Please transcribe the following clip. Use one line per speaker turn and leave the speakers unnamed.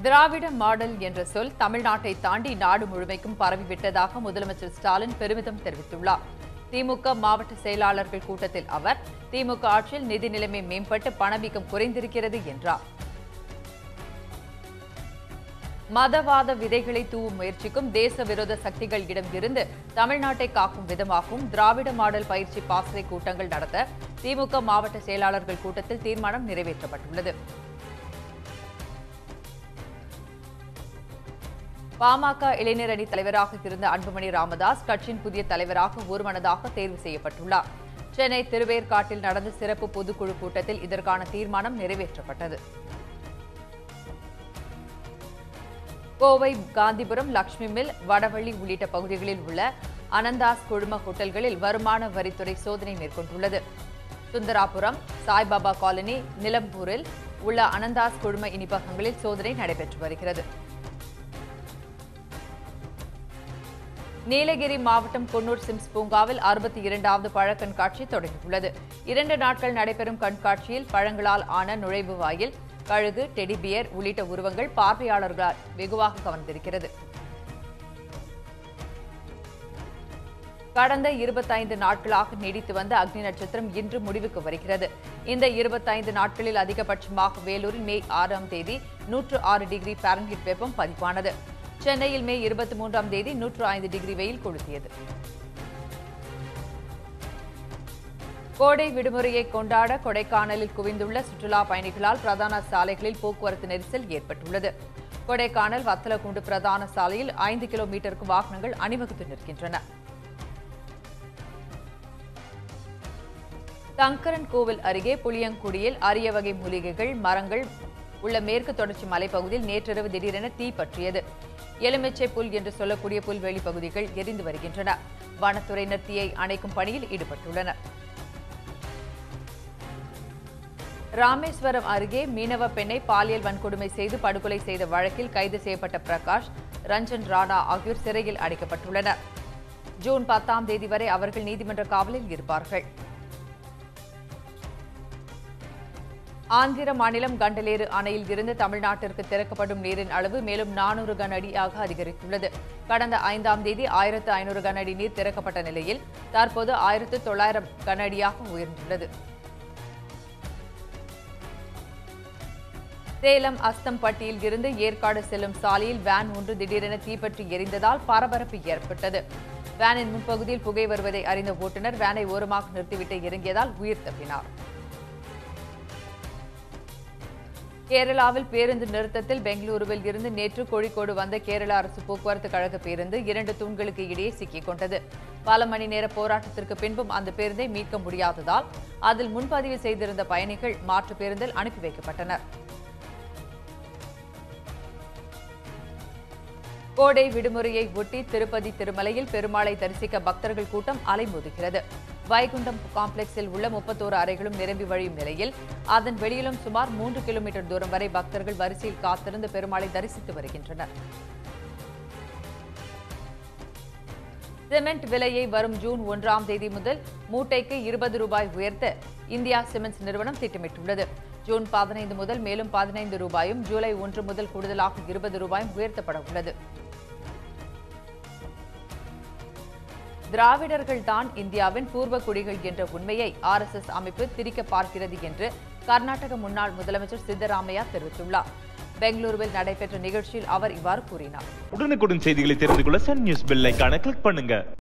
திராவிட model என்ற சொல் தமிழ்நாட்டை தாண்டி நாடு முழுமைக்கும் பரவிவிட்டதாக முதலமைச்சர் ஸ்டாலின் பெருமிதம் தெரிவித்துள்ளார் திமுக மாவட்ட செயலாளர்கள் கூட்டத்தில் அவர் திமுக ஆட்சியில் நிதி நிலைமை மேம்பட்டு பணவீக்கம் குறைந்திருக்கிறது என்றார் மதவாத விதைகளை தூவும் முயற்சிக்கும் தேச விரோத சக்திகளிடம் இருந்து தமிழ்நாட்டை காக்கும் விதமாகவும் திராவிட மாடல் பயிற்சி பாசறை கூட்டங்கள் நடத்த திமுக மாவட்ட செயலாளர்கள் கூட்டத்தில் தீர்மானம் நிறைவேற்றப்பட்டுள்ளது பாமக இளைஞர் அணி தலைவராக இருந்த அன்புமணி ராமதாஸ் கட்சியின் புதிய தலைவராக ஒருமனதாக தேர்வு செய்யப்பட்டுள்ளார் சென்னை திருவேற்காட்டில் நடந்த சிறப்பு பொதுக்குழு கூட்டத்தில் இதற்கான தீர்மானம் நிறைவேற்றப்பட்டது கோவை காந்திபுரம் லட்சுமி மில் வடவள்ளி உள்ளிட்ட பகுதிகளில் உள்ள அனந்தாஸ் குழும ஹோட்டல்களில் வருமான வரித்துறை சோதனை மேற்கொண்டுள்ளது சுந்தராபுரம் சாய்பாபா காலனி நிலம்பூரில் உள்ள அனந்தாஸ் குழும இனிப்பகங்களில் சோதனை நடைபெற்று வருகிறது நீலகிரி மாவட்டம் குன்னூர் சிம்ஸ் பூங்காவில் அறுபத்தி இரண்டாவது பழ கண்காட்சி தொடங்கியுள்ளது இரண்டு நாட்கள் நடைபெறும் கண்காட்சியில் பழங்களால் ஆன நுழைவு வாயில் கழுகு டெடி பியர் உள்ளிட்ட உருவங்கள் பார்வையாளர்களால் வெகுவாக கவர்ந்திருக்கிறது கடந்த இருபத்தைந்து நாட்களாக நீடித்து வந்த அக்னி நட்சத்திரம் இன்று முடிவுக்கு வருகிறது இந்த இருபத்தைந்து நாட்களில் அதிகபட்சமாக வேலூரில் மே ஆறாம் தேதி நூற்று ஆறு டிகிரி பாரன்ஹீட் வெப்பம் பதிவானது சென்னையில் மே இருபத்தி மூன்றாம் தேதி நூற்று ஐந்து டிகிரி வெயில் கொளுத்தியது கோடை விடுமுறையை கொண்டாட கொடைக்கானலில் குவிந்துள்ள சுற்றுலா பயணிகளால் பிரதான சாலைகளில் போக்குவரத்து நெரிசல் ஏற்பட்டுள்ளது கொடைக்கானல் வத்தலகுண்டு பிரதான சாலையில் ஐந்து கிலோமீட்டருக்கு வாகனங்கள் அணிவகுத்து நிற்கின்றன சங்கரன் கோவில் அருகே புளியங்குடியில் அரிய வகை மூலிகைகள் மரங்கள் உள்ள மேற்கு தொடர்ச்சி மலைப்பகுதியில் நேற்றிரவு திடீரென தீ பற்றியது எலுமிச்சை புல் என்று சொல்லக்கூடிய புல்வெளி பகுதிகள் எரிந்து வருகின்றன வனத்துறையினர் தீயை அணைக்கும் பணியில் ஈடுபட்டுள்ளனர் ராமேஸ்வரம் அருகே மீனவ பெண்ணை பாலியல் வன்கொடுமை செய்து படுகொலை செய்த வழக்கில் கைது செய்யப்பட்ட பிரகாஷ் ரஞ்சன் ராணா ஆகியோர் சிறையில் அடைக்கப்பட்டுள்ளனர் ஜூன் பத்தாம் தேதி வரை அவர்கள் நீதிமன்ற காவலில் இருப்பார்கள் ஆந்திர மாநிலம் கண்டலேறு அணையில் இருந்து தமிழ்நாட்டிற்கு திறக்கப்படும் நீரின் அளவு மேலும் நானூறு கன அடியாக அதிகரித்துள்ளது கடந்த ஐந்தாம் தேதி ஆயிரத்து ஐநூறு கன அடி நீர் திறக்கப்பட்ட நிலையில் தற்போது ஆயிரத்து தொள்ளாயிரம் கன அடியாக உயர்ந்துள்ளது சேலம் அஸ்தம்பட்டியில் இருந்து ஏற்காடு செல்லும் சாலையில் வேன் ஒன்று திடீரென தீப்பற்றி எரிந்ததால் பரபரப்பு ஏற்பட்டது வேனின் முன்பகுதியில் புகை வருவதை அறிந்த ஓட்டுநர் வேனை ஓரமாக நிறுத்திவிட்டு இறங்கியதால் உயிர் தப்பினார் கேரளாவில் பேருந்து நிறுத்தத்தில் பெங்களூருவில் இருந்து நேற்று கோழிக்கோடு வந்த கேரள அரசு போக்குவரத்து கழக பேருந்து இரண்டு தூண்களுக்கு இடையே சிக்கிக் கொண்டது பல மணி நேர போராட்டத்திற்கு பின்பும் அந்த பேருந்தை மீட்க முடியாததால் அதில் முன்பதிவு செய்திருந்த பயணிகள் மாற்று பேருந்தில் அனுப்பி வைக்கப்பட்டனர் கோடை விடுமுறையை ஒட்டி திருப்பதி திருமலையில் பெருமாளை தரிசிக்க பக்தர்கள் கூட்டம் அலைமோதுகிறது வைகுண்டம் காம்ப்ளெக்ஸில் உள்ள முப்பத்தோரு அறைகளும் நிரம்பி வழியும் நிலையில் அதன் வெளியிலும் சுமார் மூன்று கிலோமீட்டர் தூரம் வரை பக்தர்கள் வரிசையில் காத்திருந்து பெருமாளை தரிசித்து வருகின்றனர் சிமெண்ட் விலையை வரும் ஜூன் ஒன்றாம் தேதி முதல் மூட்டைக்கு இருபது ரூபாய் உயர்த்த இந்தியா சிமெண்ட்ஸ் நிறுவனம் திட்டமிட்டுள்ளது ஜூன் பதினைந்து முதல் மேலும் பதினைந்து ரூபாயும் ஜூலை ஒன்று முதல் கூடுதலாக இருபது ரூபாயும் உயர்த்தப்பட உள்ளது திராவிடர்கள் தான் இந்தியாவின் பூர்வ குடிகள் என்ற உண்மையை ஆர்எஸ்எஸ் அமைப்பு திரிக்க பார்க்கிறது என்று கர்நாடக முன்னாள் முதலமைச்சர் சித்தராமையா தெரிவித்துள்ளார் பெங்களூருவில் நடைபெற்ற நிகழ்ச்சியில் அவர் இவ்வாறு கூறினார்
உடனுக்குடன் செய்திகளை தெரிந்து கொள்ள சன் நியூஸ் பெல் ஐகானை கிளிக் பண்ணுங்க